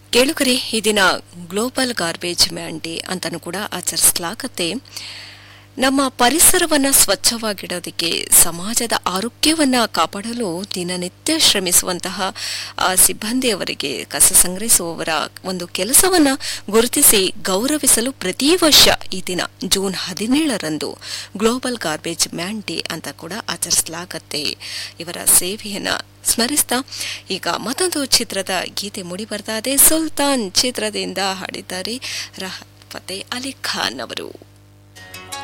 ಕೇಳುಗರೆ ಈ ದಿನ ಗ್ಲೋಬಲ್ ಗಾರ್ಬೇಜ್ ಮ್ಯಾನ್ ಡೇ ಅಂತಲೂ ಕೂಡ ಆಚರಿಸಲಾಗತ್ತೆ ನಮ್ಮ ಪರಿಸರವನ್ನ ಸ್ವಚ್ಛವಾಗಿಡೋದಕ್ಕೆ ಸಮಾಜದ ಆರೋಗ್ಯವನ್ನ ಕಾಪಾಡಲು ದಿನನಿತ್ಯ ಶ್ರಮಿಸುವಂತಹ ಆ ಸಿಬ್ಬಂದಿಯವರಿಗೆ ಕಸ ಸಂಗ್ರಹಿಸುವವರ ಒಂದು ಕೆಲಸವನ್ನ ಗುರುತಿಸಿ ಗೌರವಿಸಲು ಪ್ರತಿ ವರ್ಷ ಈ ದಿನ ಜೂನ್ ಹದಿನೇಳರಂದು ಗ್ಲೋಬಲ್ ಗಾರ್ಬೇಜ್ ಮ್ಯಾನ್ ಡೇ ಅಂತ ಕೂಡ ಆಚರಿಸಲಾಗತ್ತೆ ಇವರ ಸೇವೆಯನ್ನ ಸ್ಮರಿಸ್ತಾ ಈಗ ಮತ್ತೊಂದು ಚಿತ್ರದ ಗೀತೆ ಮೂಡಿ ಬರ್ತಾ ಇದೆ ಸುಲ್ತಾನ್ ಚಿತ್ರದಿಂದ ಹಾಡಿದ್ದಾರೆ ರಹ ಫತೆ ಅಲಿ ಖಾನ್ ಅವರು